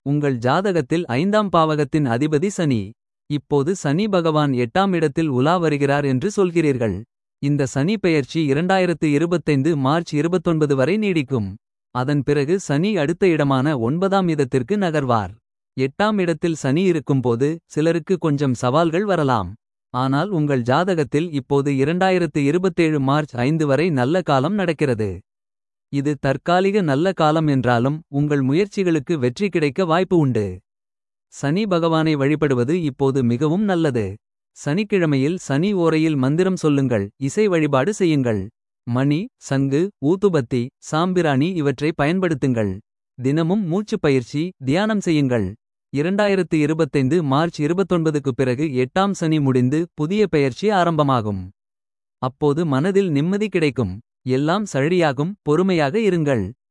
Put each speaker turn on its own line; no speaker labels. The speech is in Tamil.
உங்கள் ஜாதகத்தில் ஐந்தாம் பாவகத்தின் அதிபதி சனி. இப்போது சனி பகவான் எட்டாம் இடத்தில் உலா வருகிறார் என்று சொல்கிறீர்கள். இந்த சனி பெயர்ச்சி 2025 மார்ச் 29 வரை நீடிக்கும். அதன் பிறகு சனி அடுத்த இடமான ஒன்பதாம் இடத்திற்கு நகர்வார். எட்டாம் இடத்தில் சனி இருக்கும்போது சிலருக்கு கொஞ்சம் சவால்கள் வரலாம். ஆனால் உங்கள் ஜாதகத்தில் இப்போது 2027 மார்ச் 5 வரை நல்ல காலம் நடக்கிறது. இது தற்காலிக நல்ல காலம் என்றாலும் உங்கள் முயற்சிகளுக்கு வெற்றி கிடைக்க வாய்ப்பு உண்டு. சனி பகவானை வழிபடுவது இப்போது மிகவும் நல்லது. சனிக்கிழமையில் சனி ஓரையில் மந்திரம் சொல்லுங்கள் இசை வழிபாடு செய்யுங்கள். மணி சங்கு ஊதுபத்தி சாம்பிராணி இவற்றை பயன்படுத்துங்கள். தினமும் மூச்சுப் பயிற்சி தியானம் செய்யுங்கள். 2025 மார்ச் 29க்கு பிறகு எட்டாம் சனி முடிந்து புதிய பெயர்ச்சி ஆரம்பமாகும். அப்போது மனதில் நிம்மதி கிடைக்கும். எல்லாம் சரியாகும் பொறுமையாக இருங்கள்.